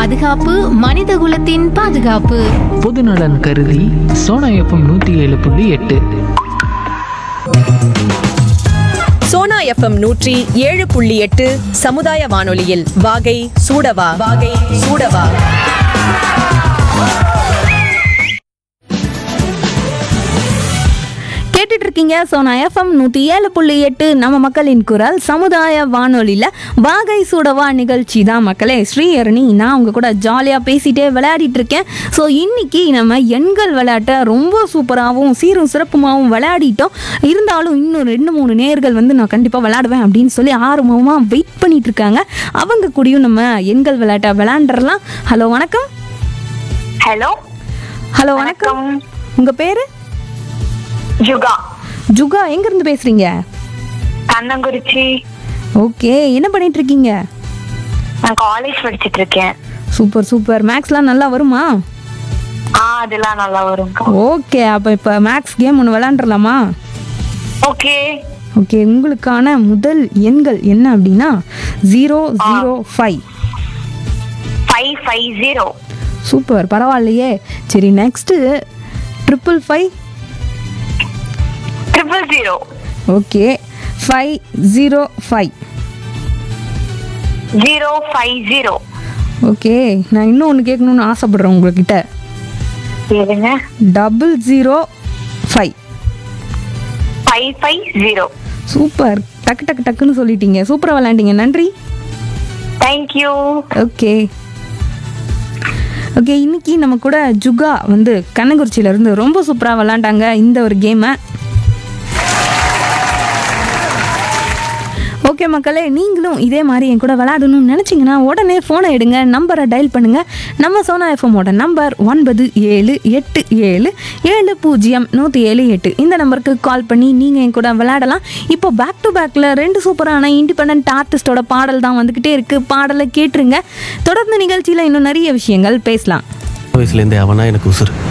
பாதுகாப்பு மனிதகுலத்தின் பாதுகாப்பு பொதுநலன் கருதி சோனா எஃப்எம் நூற்றி ஏழு புள்ளி எட்டு சோனா எஃப்எம் நூற்றி ஏழு புள்ளி எட்டு சமுதாய வானொலியில் வாகை சூடவா வாகை சூடவா கேட்டுட்டு இருக்கீங்க சோனா எஃப்எம் நூற்றி ஏழு புள்ளி எட்டு நம்ம மக்களின் குரல் சமுதாய வானொலியில் வாகை சூடவா நிகழ்ச்சி தான் மக்களே ஸ்ரீஹரணி நான் உங்க கூட ஜாலியாக பேசிட்டே விளையாடிட்டு இருக்கேன் ஸோ இன்னைக்கு நம்ம எண்கள் விளையாட்டை ரொம்ப சூப்பராகவும் சீரும் சிறப்புமாகவும் விளையாடிட்டோம் இருந்தாலும் இன்னும் ரெண்டு மூணு நேர்கள் வந்து நான் கண்டிப்பாக விளையாடுவேன் அப்படின்னு சொல்லி ஆர்வமாக வெயிட் பண்ணிட்டு இருக்காங்க அவங்க கூடயும் நம்ம எண்கள் விளையாட்டை விளையாண்டுறலாம் ஹலோ வணக்கம் ஹலோ ஹலோ வணக்கம் உங்கள் பேர் ஜுகா ஜுகா எங்கேருந்து பேசுகிறீங்க கண்ணங்குறிச்சி ஓகே என்ன பண்ணிட்டு இருக்கீங்க நான் காலேஜ் படிச்சிட்டு இருக்கேன் சூப்பர் சூப்பர் மேக்ஸ்லாம் நல்லா வருமா ஆ அதெல்லாம் நல்லா வரும் ஓகே அப்போ இப்போ மேக்ஸ் கேம் ஒன்று விளாண்டுறலாமா ஓகே ஓகே உங்களுக்கான முதல் எண்கள் என்ன அப்படின்னா zero zero five five five zero super பரவாயில்லையே சரி next triple five triple zero okay five zero five zero five zero okay நான் இன்னும் ஒன்று கேட்கணுன்னு ஆசைப்படுறேன் உங்ககிட்ட எதுங்க double zero five five five zero super டக்கு டக்கு டக்குன்னு சொல்லிட்டீங்க சூப்பராக விளாண்டீங்க நன்றி தேங்க்யூ ஓகே ஓகே இன்னைக்கு நம்ம கூட ஜுகா வந்து கண்ணங்குறிச்சியில இருந்து ரொம்ப சூப்பராக விளாண்டாங்க இந்த ஒரு கேமை ஓகே மக்களே நீங்களும் இதே மாதிரி என் கூட விளையாடணும்னு நினச்சிங்கன்னா உடனே ஃபோனை எடுங்க நம்பரை டயல் பண்ணுங்கள் நம்ம சோனா எஃப்எம்மோட நம்பர் ஒன்பது ஏழு எட்டு ஏழு ஏழு பூஜ்ஜியம் நூற்றி ஏழு எட்டு இந்த நம்பருக்கு கால் பண்ணி நீங்கள் என் கூட விளையாடலாம் இப்போ பேக் டு பேக்கில் ரெண்டு சூப்பரான இண்டிபெண்ட் ஆர்டிஸ்டோட பாடல் தான் வந்துக்கிட்டே இருக்குது பாடலை கேட்டுருங்க தொடர்ந்து நிகழ்ச்சியில் இன்னும் நிறைய விஷயங்கள் பேசலாம் வயசுலேருந்தே அவனா எனக்கு உசுறு